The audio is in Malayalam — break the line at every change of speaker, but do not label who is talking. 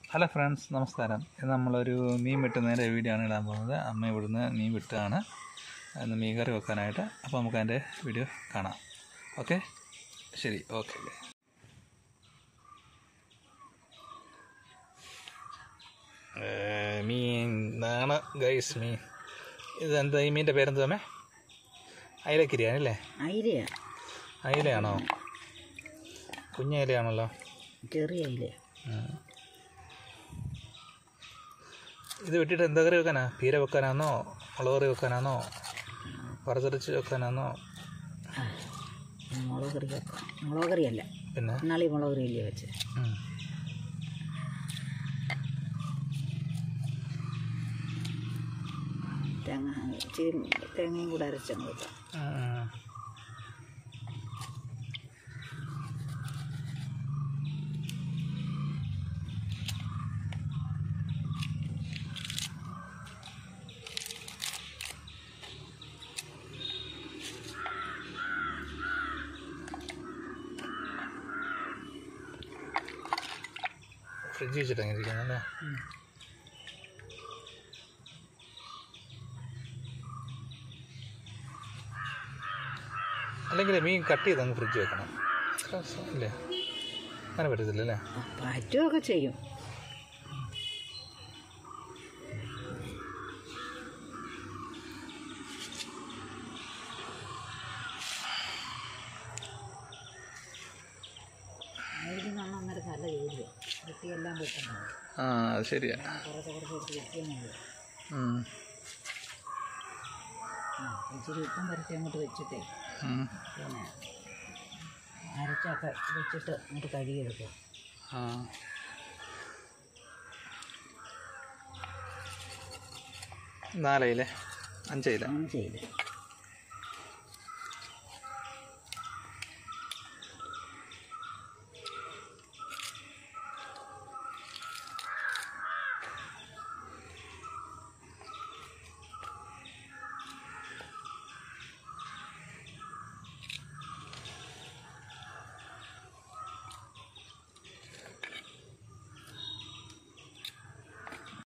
ഹലോ ഫ്രണ്ട്സ് നമസ്കാരം ഇത് നമ്മളൊരു മീൻ വെട്ടുന്നതിൻ്റെ വീഡിയോ ആണ് ഇടാൻ പോകുന്നത് അമ്മ ഇവിടുന്ന് മീൻ വെട്ടുകയാണ് ഇന്ന് മീൻ കറി വെക്കാനായിട്ട് അപ്പോൾ നമുക്ക് അതിൻ്റെ വീഡിയോ കാണാം ഓക്കെ ശരി ഓക്കെ മീൻ ഇതാണ് ഗൈസ് മീൻ ഇത് എന്താ ഈ മീനിൻ്റെ പേരെന്താ അമ്മേ അയിലക്കിരിയാണല്ലേ
അയിലയാ
അയിലയാണോ കുഞ്ഞയിലയാണല്ലോ
ചെറിയ അയില
ഉം. ഇത് വെട്ടിയിട്ട് എന്താ കറി വെക്കാനാ പീര വെക്കാനാന്നോ മുളക് കറി വെക്കാനാന്നോ വറുത്തരച്ച് വെക്കാനാന്നോ
മുളക് കറി വെക്കാം മുളക് കറിയല്ല
പിന്നെ
ഇന്നാളീ മുളക് കറിയല്ലേ വെച്ച്
ഉം.
തേങ്ങ ഇച്ചിരി തേങ്ങയും കൂടെ അരച്ചങ്ങ് വെക്കാം
ഉം, ഉം. ഫ്രിഡ്ജ് വെച്ചിട്ട് അങ്ങനെ ഇരിക്കുന്നല്ലേ അല്ലെങ്കിൽ മീൻ കട്ട് ചെയ്ത് അങ്ങ് ഫ്രിഡ്ജ് വെക്കണം അത്ര സ- ഇല്ലേ അങ്ങനെ പറ്റത്തില്ല അല്ലേ
ആ, പറ്റുമൊക്കെ ചെയ്യും ആയിരത്തി നന്ന അന്നേരം നല്ല ജോലിയാണ് വൃത്തിയെല്ലാം വെക്കണം
ആ അത് ശരിയാ
കുറച്ച് കുറച്ച് എടുത്ത് വെക്കുന്നുണ്ട്
ഉം.
ആ ഇച്ചിരി ഉപ്പും പരത്തി അങ്ങോട്ട് വെച്ചിട്ടേ
ഉം.
പിന്നെ അരച്ചൊക്കെ വെച്ചിട്ട് അങ്ങോട്ട് കഴുകിയെടുക്കും
ആ നാലയില്ലേ അഞ്ചയില
അങ്ങനെ ചെയ്ത്